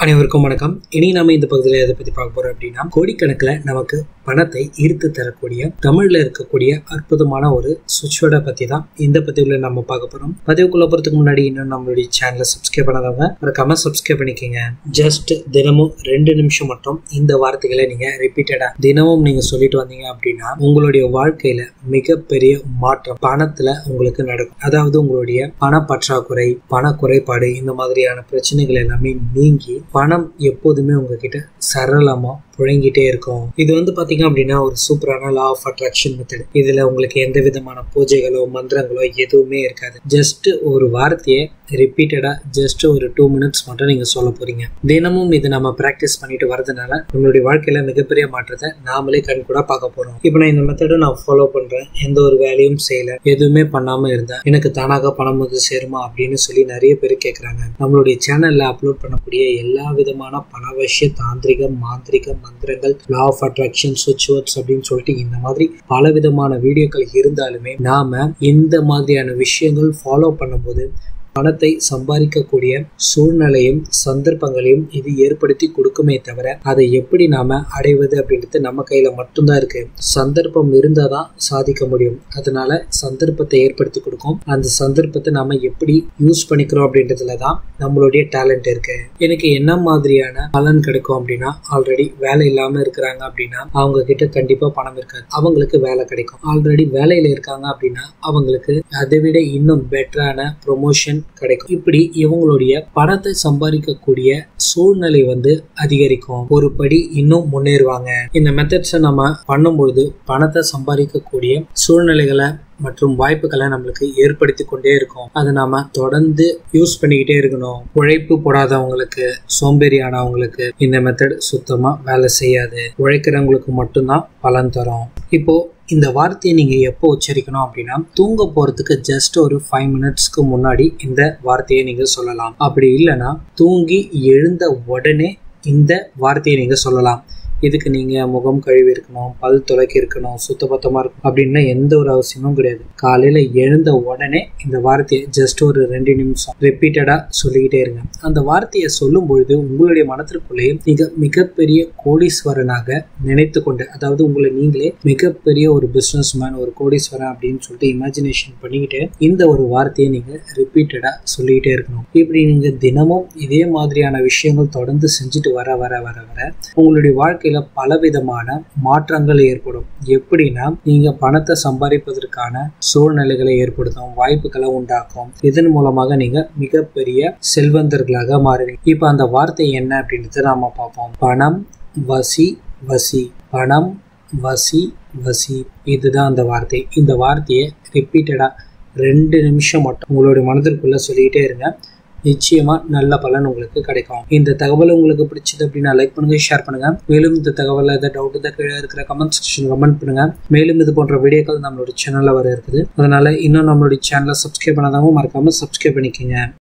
அனைவருக்கும் வணக்கம் இனி நாம இந்த பகுதியில் எதை பத்தி பார்க்க போறோம் அப்படின்னா கோடிக்கணக்கில் நமக்கு பணத்தை ஈர்த்து தரக்கூடிய தமிழ்ல இருக்கக்கூடிய அற்புதமான ஒரு சுவிட்சோட பத்தி தான் இந்த பதிவுல நம்ம பார்க்க போறோம் பதிவுக்குள்ள போறதுக்கு முன்னாடி இன்னும் நம்மளுடைய சேனலை சப்ஸ்கிரைப் பண்ணாதவங்க மறக்காம சப்ஸ்கிரைப் பண்ணிக்கோங்க ஜஸ்ட் தினமும் ரெண்டு நிமிஷம் மட்டும் இந்த வார்த்தைகளை நீங்க ரிப்பீட்டடா தினமும் நீங்க சொல்லிட்டு வந்தீங்க அப்படின்னா உங்களுடைய வாழ்க்கையில மிகப்பெரிய மாற்றம் பணத்துல உங்களுக்கு நடக்கும் அதாவது உங்களுடைய பண பற்றாக்குறை பண குறைபாடு இந்த மாதிரியான பிரச்சனைகள் எல்லாமே நீங்கி பணம் எப்போதுமே உங்ககிட்ட சரளமா புழங்கிட்டே இருக்கும் இது வந்து பாத்தீங்க அப்படின்னா ஒரு சூப்பரான லா ஆஃப் அட்ராக்ஷன் மெத்தட் இதுல உங்களுக்கு எந்த விதமான பூஜைகளோ மந்திரங்களோ எதுவுமே இருக்காது ஜஸ்ட் ஒரு வார்த்தையை ரிப்பீட்டடா ஜஸ்ட் ஒரு டூ மினிட்ஸ் மட்டும் நீங்க சொல்ல போறீங்க தினமும் இது நம்ம பிராக்டிஸ் பண்ணிட்டு வரதுனால நம்மளுடைய வாழ்க்கையில மிகப்பெரிய மாற்றத்தை நாமளே கண் கூட பார்க்க போறோம் இப்போ நான் இந்த மெத்தடை நான் ஃபாலோ பண்றேன் எந்த ஒரு வேலையும் செய்யல எதுவுமே பண்ணாம இருந்தா எனக்கு தானாக பணம் வந்து சேருமா அப்படின்னு சொல்லி நிறைய பேர் கேட்கறாங்க நம்மளுடைய சேனல்ல அப்லோட் பண்ணக்கூடிய எல்லா விதமான பணவசிய தாந்திரிக மாந்திரிக மந்திரங்கள் லா ஆஃப் அட்ராக்ஷன் சுவிட்ச் வேர்ட்ஸ் அப்படின்னு சொல்லிட்டு இந்த மாதிரி பல விதமான வீடியோக்கள் இருந்தாலுமே நாம இந்த மாதிரியான விஷயங்கள் ஃபாலோ பண்ணும்போது பணத்தை சம்பாதிக்கக்கூடிய சூழ்நிலையும் சந்தர்ப்பங்களையும் இது ஏற்படுத்தி கொடுக்குமே தவிர அதை எப்படி நாம அடைவது அப்படின்றது நம்ம கையில மட்டும்தான் இருக்கு சந்தர்ப்பம் இருந்தால் தான் சாதிக்க முடியும் அதனால சந்தர்ப்பத்தை ஏற்படுத்தி கொடுக்கும் அந்த சந்தர்ப்பத்தை நாம எப்படி யூஸ் பண்ணிக்கிறோம் அப்படின்றதுல தான் நம்மளுடைய டேலண்ட் இருக்கு எனக்கு என்ன மாதிரியான பலன் கிடைக்கும் அப்படின்னா ஆல்ரெடி வேலை இல்லாம இருக்கிறாங்க அப்படின்னா அவங்க கிட்ட கண்டிப்பா பணம் இருக்காது அவங்களுக்கு வேலை கிடைக்கும் ஆல்ரெடி வேலையில இருக்காங்க அப்படின்னா அவங்களுக்கு அதை விட இன்னும் பெட்டரான ப்ரொமோஷன் கிடைக்கும் இப்படி இவங்களுடைய பணத்தை சம்பாதிக்கக்கூடிய சூழ்நிலை வந்து அதிகரிக்கும் ஒரு படி இன்னும் முன்னேறுவாங்க இந்த மெத்தட்ஸை நம்ம பண்ணும்பொழுது பணத்தை சம்பாதிக்கக்கூடிய சூழ்நிலைகளை மற்றும் வாய்ப்புகளை நம்மளுக்கு ஏற்படுத்தி கொண்டே இருக்கும் அதை நாம தொடர்ந்து யூஸ் பண்ணிக்கிட்டே இருக்கணும் உழைப்பு போடாதவங்களுக்கு சோம்பேறியானவங்களுக்கு இந்த மெத்தட் சுத்தமா வேலை செய்யாது உழைக்கிறவங்களுக்கு மட்டும்தான் பலன் தரும் இப்போ இந்த வார்த்தையை நீங்க எப்போ உச்சரிக்கணும் அப்படின்னா தூங்க போறதுக்கு ஜஸ்ட் ஒரு ஃபைவ் மினிட்ஸ்க்கு முன்னாடி இந்த வார்த்தையை நீங்க சொல்லலாம் அப்படி இல்லைன்னா தூங்கி எழுந்த உடனே இந்த வார்த்தையை நீங்க சொல்லலாம் இதுக்கு நீங்க முகம் கழுவி இருக்கணும் பல் துளைக்கி இருக்கணும் சுத்தபத்தமா இருக்கணும் அப்படின்னு எந்த ஒரு அவசியமும் கிடையாது காலையில எழுந்த உடனே இந்த வார்த்தையை ஜஸ்ட் ஒரு ரெண்டு நிமிஷம் ரிப்பீட்டடா சொல்லிக்கிட்டே இருங்க அந்த வார்த்தையை சொல்லும் பொழுது உங்களுடைய மனத்திற்குள்ளேயே நீங்க மிகப்பெரிய கோடீஸ்வரனாக நினைத்து கொண்டு அதாவது உங்களை நீங்களே மிகப்பெரிய ஒரு பிசினஸ் மேன் ஒரு கோடீஸ்வரன் அப்படின்னு சொல்லிட்டு இமேஜினேஷன் பண்ணிக்கிட்டு இந்த ஒரு வார்த்தையை நீங்க ரிப்பீட்டடா சொல்லிக்கிட்டே இருக்கணும் இப்படி நீங்க தினமும் இதே மாதிரியான விஷயங்கள் தொடர்ந்து செஞ்சுட்டு வர வர வர வர உங்களுடைய வாழ்க்கை வாழ்க்கையில பலவிதமான மாற்றங்கள் ஏற்படும் எப்படின்னா நீங்க பணத்தை சம்பாதிப்பதற்கான சூழ்நிலைகளை ஏற்படுத்தும் வாய்ப்புகளை உண்டாக்கும் இதன் மூலமாக நீங்க மிகப்பெரிய செல்வந்தர்களாக மாறுவீங்க இப்ப அந்த வார்த்தை என்ன அப்படின்றத நாம பார்ப்போம் பணம் வசி வசி பணம் வசி வசி இதுதான் அந்த வார்த்தை இந்த வார்த்தையை ரிப்பீட்டடா ரெண்டு நிமிஷம் மட்டும் உங்களுடைய மனதிற்குள்ள சொல்லிக்கிட்டே இருங்க நிச்சயமா நல்ல பலன் உங்களுக்கு கிடைக்கும் இந்த தகவல் உங்களுக்கு பிடிச்சது அப்படின்னா லைக் பண்ணுங்க ஷேர் பண்ணுங்க மேலும் இந்த தகவல் ஏதாவது டவுட் தான் கீழே இருக்கிற கமெண்ட் செக்ஷன் கமெண்ட் பண்ணுங்க மேலும் இது போன்ற வீடியோக்கள் நம்மளோட சேனல்ல வர இருக்குது அதனால இன்னும் நம்மளுடைய சேனலை சப்ஸ்கிரைப் பண்ணாதவங்க மறக்காம சப்ஸ்கிரைப் பண்ணிக்கோங்க